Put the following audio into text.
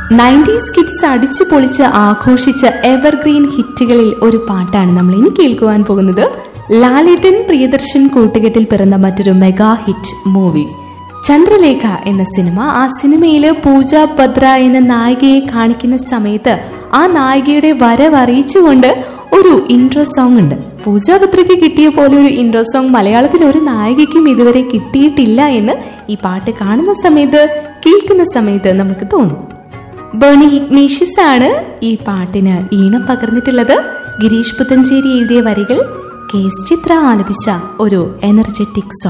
nineties kids അടിച്ചു പൊളിച്ച് ആഘോഷിച്ച evergreen ഹിറ്റുകളിൽ ഒരു പാട്ടാണ് നമ്മൾ ഇനി കേൾക്കുവാൻ പോകുന്നത് ലാലേട്ടൻ പ്രിയദർശൻ കൂട്ടുകെട്ടിൽ പിറന്ന മറ്റൊരു മെഗാ ഹിറ്റ് മൂവി ചന്ദ്രലേഖ എന്ന സിനിമ ആ സിനിമയില് പൂജ ഭദ്ര എന്ന നായികയെ കാണിക്കുന്ന സമയത്ത് ആ നായികയുടെ വരവ് അറിയിച്ചുകൊണ്ട് ഒരു ഇൻട്രോ സോങ് ഉണ്ട് പൂജ ഭദ്രയ്ക്ക് കിട്ടിയ പോലെ ഒരു ഇൻട്രോ സോങ് മലയാളത്തിൽ ഒരു നായികയ്ക്കും ഇതുവരെ കിട്ടിയിട്ടില്ല എന്ന് ഈ പാട്ട് കാണുന്ന സമയത്ത് കേൾക്കുന്ന സമയത്ത് നമുക്ക് തോന്നും ബേണി ഇഗ്നീഷ്യസ് ആണ് ഈ പാട്ടിന് ഈണം പകർന്നിട്ടുള്ളത് ഗിരീഷ് പുത്തഞ്ചേരി എഴുതിയ വരികൾ കെ എസ് ചിത്ര ആലപിച്ച ഒരു എനർജറ്റിക് സോങ്